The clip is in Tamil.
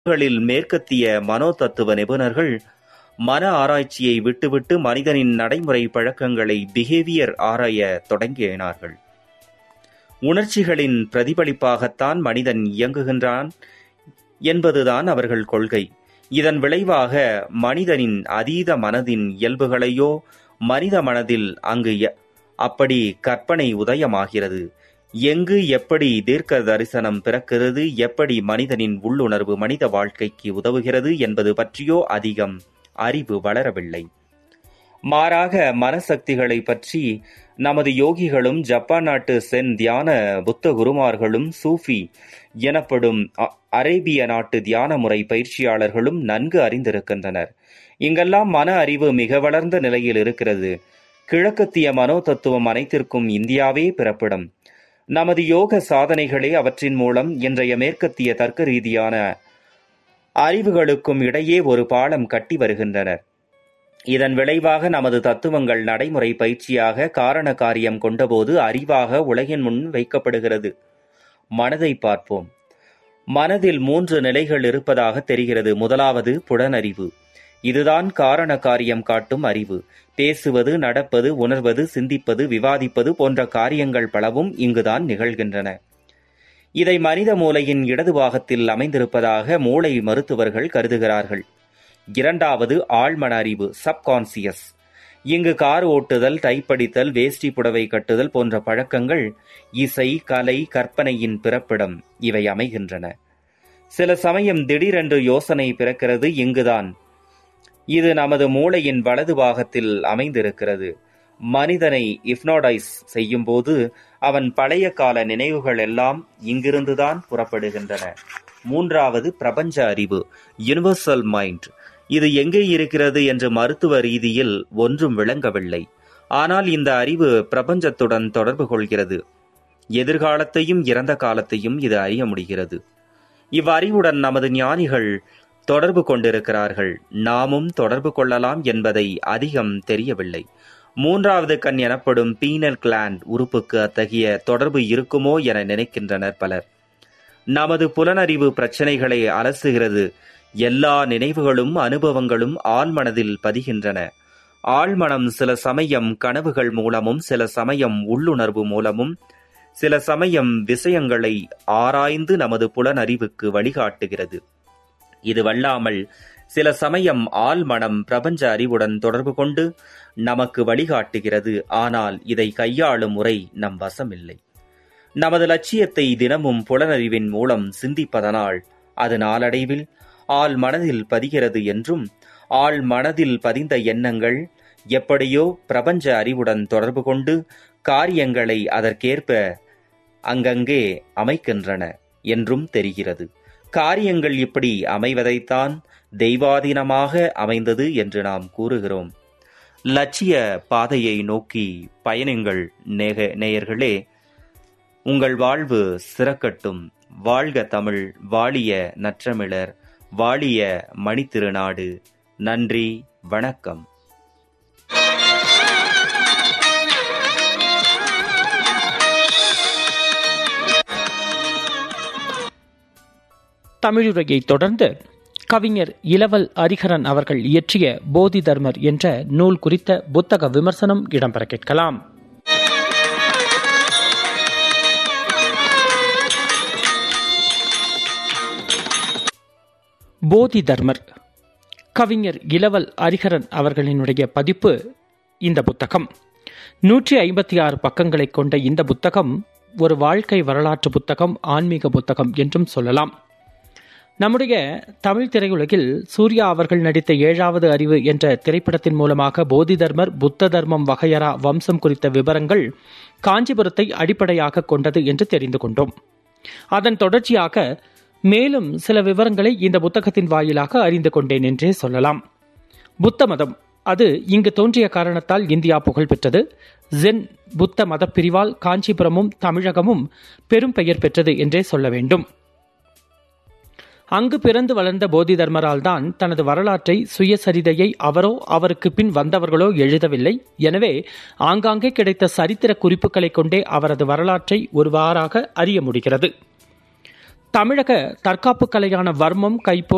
களில் மேற்கத்திய மனோதத்துவ நிபுணர்கள் மன ஆராய்ச்சியை விட்டுவிட்டு மனிதனின் நடைமுறை பழக்கங்களை பிஹேவியர் ஆராய தொடங்கினார்கள் உணர்ச்சிகளின் பிரதிபலிப்பாகத்தான் மனிதன் இயங்குகின்றான் என்பதுதான் அவர்கள் கொள்கை இதன் விளைவாக மனிதனின் அதீத மனதின் இயல்புகளையோ மனித மனதில் அங்கு அப்படி கற்பனை உதயமாகிறது எங்கு எப்படி தீர்க்க தரிசனம் பிறக்கிறது எப்படி மனிதனின் உள்ளுணர்வு மனித வாழ்க்கைக்கு உதவுகிறது என்பது பற்றியோ அதிகம் அறிவு வளரவில்லை மாறாக மனசக்திகளை பற்றி நமது யோகிகளும் ஜப்பான் நாட்டு சென் தியான புத்த குருமார்களும் சூஃபி எனப்படும் அரேபிய நாட்டு தியான முறை பயிற்சியாளர்களும் நன்கு அறிந்திருக்கின்றனர் இங்கெல்லாம் மன அறிவு மிக வளர்ந்த நிலையில் இருக்கிறது கிழக்கத்திய மனோ தத்துவம் அனைத்திற்கும் இந்தியாவே பிறப்பிடம் நமது யோக சாதனைகளே அவற்றின் மூலம் இன்றைய மேற்கத்திய தர்க்க ரீதியான அறிவுகளுக்கும் இடையே ஒரு பாலம் கட்டி வருகின்றனர் இதன் விளைவாக நமது தத்துவங்கள் நடைமுறை பயிற்சியாக காரண காரியம் கொண்டபோது அறிவாக உலகின் முன் வைக்கப்படுகிறது மனதை பார்ப்போம் மனதில் மூன்று நிலைகள் இருப்பதாக தெரிகிறது முதலாவது புலனறிவு இதுதான் காரண காரியம் காட்டும் அறிவு பேசுவது நடப்பது உணர்வது சிந்திப்பது விவாதிப்பது போன்ற காரியங்கள் பலவும் இங்குதான் நிகழ்கின்றன இதை மனித மூளையின் இடது பாகத்தில் அமைந்திருப்பதாக மூளை மருத்துவர்கள் கருதுகிறார்கள் இரண்டாவது ஆழ்மன அறிவு சப்கான்சியஸ் இங்கு கார் ஓட்டுதல் டைப்படித்தல் வேஷ்டி புடவை கட்டுதல் போன்ற பழக்கங்கள் இசை கலை கற்பனையின் பிறப்பிடம் இவை அமைகின்றன சில சமயம் திடீரென்று யோசனை பிறக்கிறது இங்குதான் இது நமது மூளையின் வலது பாகத்தில் அமைந்திருக்கிறது மனிதனை இப்னோடைஸ் செய்யும் போது அவன் பழைய கால நினைவுகள் எல்லாம் இங்கிருந்துதான் புறப்படுகின்றன மூன்றாவது பிரபஞ்ச அறிவு யுனிவர்சல் மைண்ட் இது எங்கே இருக்கிறது என்று மருத்துவ ரீதியில் ஒன்றும் விளங்கவில்லை ஆனால் இந்த அறிவு பிரபஞ்சத்துடன் தொடர்பு கொள்கிறது எதிர்காலத்தையும் இறந்த காலத்தையும் இது அறிய முடிகிறது இவ்வறிவுடன் நமது ஞானிகள் தொடர்பு கொண்டிருக்கிறார்கள் நாமும் தொடர்பு கொள்ளலாம் என்பதை அதிகம் தெரியவில்லை மூன்றாவது கண் எனப்படும் பீனல் கிளாண்ட் உறுப்புக்கு அத்தகைய தொடர்பு இருக்குமோ என நினைக்கின்றனர் பலர் நமது புலனறிவு பிரச்சனைகளை அலசுகிறது எல்லா நினைவுகளும் அனுபவங்களும் ஆழ்மனதில் பதிகின்றன ஆழ்மனம் சில சமயம் கனவுகள் மூலமும் சில சமயம் உள்ளுணர்வு மூலமும் சில சமயம் விஷயங்களை ஆராய்ந்து நமது புலனறிவுக்கு வழிகாட்டுகிறது இது வல்லாமல் சில சமயம் ஆழ்மனம் பிரபஞ்ச அறிவுடன் தொடர்பு கொண்டு நமக்கு வழிகாட்டுகிறது ஆனால் இதை கையாளும் முறை நம் வசமில்லை நமது லட்சியத்தை தினமும் புலனறிவின் மூலம் சிந்திப்பதனால் அது நாளடைவில் ஆள் மனதில் பதிகிறது என்றும் ஆள் மனதில் பதிந்த எண்ணங்கள் எப்படியோ பிரபஞ்ச அறிவுடன் தொடர்பு கொண்டு காரியங்களை அதற்கேற்ப அங்கங்கே அமைக்கின்றன என்றும் தெரிகிறது காரியங்கள் இப்படி அமைவதைத்தான் தெய்வாதீனமாக அமைந்தது என்று நாம் கூறுகிறோம் லட்சிய பாதையை நோக்கி பயணிங்கள் நேக நேயர்களே உங்கள் வாழ்வு சிறக்கட்டும் வாழ்க தமிழ் வாழிய நற்றமிழர் வாழிய மணித்திருநாடு நன்றி வணக்கம் தமிழுரையை தொடர்ந்து கவிஞர் இளவல் அரிகரன் அவர்கள் இயற்றிய போதி தர்மர் என்ற நூல் குறித்த புத்தக விமர்சனம் இடம்பெற கேட்கலாம் போதி தர்மர் கவிஞர் இளவல் அரிகரன் அவர்களினுடைய பதிப்பு இந்த புத்தகம் நூற்றி ஐம்பத்தி ஆறு பக்கங்களை கொண்ட இந்த புத்தகம் ஒரு வாழ்க்கை வரலாற்று புத்தகம் ஆன்மீக புத்தகம் என்றும் சொல்லலாம் நம்முடைய தமிழ் திரையுலகில் சூர்யா அவர்கள் நடித்த ஏழாவது அறிவு என்ற திரைப்படத்தின் மூலமாக போதி தர்மர் புத்த தர்மம் வகையரா வம்சம் குறித்த விவரங்கள் காஞ்சிபுரத்தை அடிப்படையாக கொண்டது என்று தெரிந்து கொண்டோம் அதன் தொடர்ச்சியாக மேலும் சில விவரங்களை இந்த புத்தகத்தின் வாயிலாக அறிந்து கொண்டேன் என்றே சொல்லலாம் புத்த மதம் அது இங்கு தோன்றிய காரணத்தால் இந்தியா புகழ் பெற்றது ஜென் புத்த மத பிரிவால் காஞ்சிபுரமும் தமிழகமும் பெரும் பெயர் பெற்றது என்றே சொல்ல வேண்டும் அங்கு பிறந்து வளர்ந்த போதி தர்மரால் தான் தனது வரலாற்றை சுயசரிதையை அவரோ அவருக்கு பின் வந்தவர்களோ எழுதவில்லை எனவே ஆங்காங்கே கிடைத்த சரித்திர குறிப்புகளை கொண்டே அவரது வரலாற்றை ஒருவாறாக அறிய முடிகிறது தமிழக தற்காப்பு கலையான வர்மம் கைப்போ